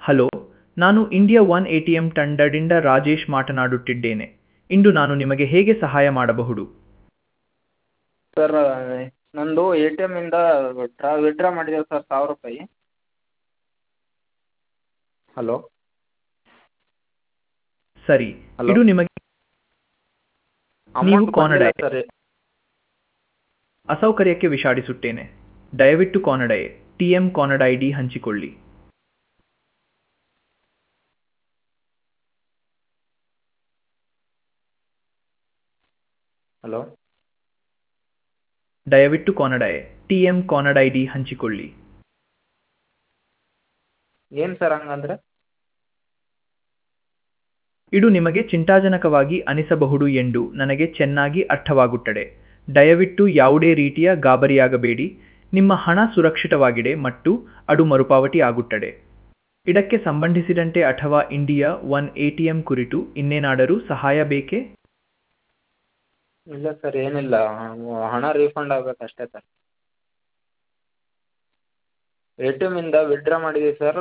Hello ನಾನು India one A T M ತಂಡದಿಂದ ರಾಜೇಶ್ ಮಾತನಾಡುತ್ತಿದ್ದೇನೆ ಇಂದು ನಾನು ನಿಮಗೆ ಹೇಗೆ ಸಹಾಯ ಮಾಡಬಹುದು ಸರ್ ನಂದು ಎ ಟಿ ಎಮ್ಮಿಂದ ಟ್ರಾ ವಿತ್ಡ್ರಾ ಮಾಡಿದೆ ಸರ್ ಸಾವಿರ ರೂಪಾಯಿ ಹಲೋ ಸರಿ Hello? ಇದು ನಿಮಗೆ ನೀವು ಅಮೌಂಟ್ ಕಾನಡ ಬಂದಿಲ್ಲ ಸರ್ ಅಸೌಕರ್ಯಕ್ಕೆ ವಿಷಾದಿಸುತ್ತೇನೆ ದಯವಿಟ್ಟು ಕಾನಡಯೇ ಟಿ ಎಂ ಕಾನಡ ಐ ಡಿ ಹಂಚಿಕೊಳ್ಳಿ ಹಲೋ ದಯವಿಟ್ಟು ಕಾನಡಯೇ ಟಿ ಎಂ ಕಾನಡ ಐ ಡಿ ಹಂಚಿಕೊಳ್ಳಿ ಏನು ಸರ್ ಹಂಗಂದ್ರೆ ಇದು ನಿಮಗೆ ಚಿಂತಾಜನಕವಾಗಿ ಅನಿಸಬಹುದು ಎಂದು ನನಗೆ ಚೆನ್ನಾಗಿ ಅರ್ಥವಾಗುತ್ತದೆ ದಯವಿಟ್ಟು ಯಾವುದೇ ರೀತಿಯ ಗಾಬರಿಯಾಗಬೇಡಿ ನಿಮ್ಮ ಹಣ ಸುರಕ್ಷಿತವಾಗಿದೆ ಮತ್ತು ಅದು ಮರುಪಾವತಿ ಆಗುತ್ತದೆ ಇದಕ್ಕೆ ಸಂಬಂಧಿಸಿದಂತೆ ಅಥವಾ India one A T M ಕುರಿತು ಇನ್ನೇನಾದರೂ ಸಹಾಯ ಬೇಕೇ ಇಲ್ಲ ಸರ್ ಏನಿಲ್ಲ ಹಣ ರೀಫಂಡ್ ಆಗ್ಬೇಕು ಅಷ್ಟೇ ಸರ್ ಎ ಟಿ ಎಮ್ಮಿಂದ ವಿತ್ಡ್ರಾ ಮಾಡಿದ್ದೀವಿ ಸರ್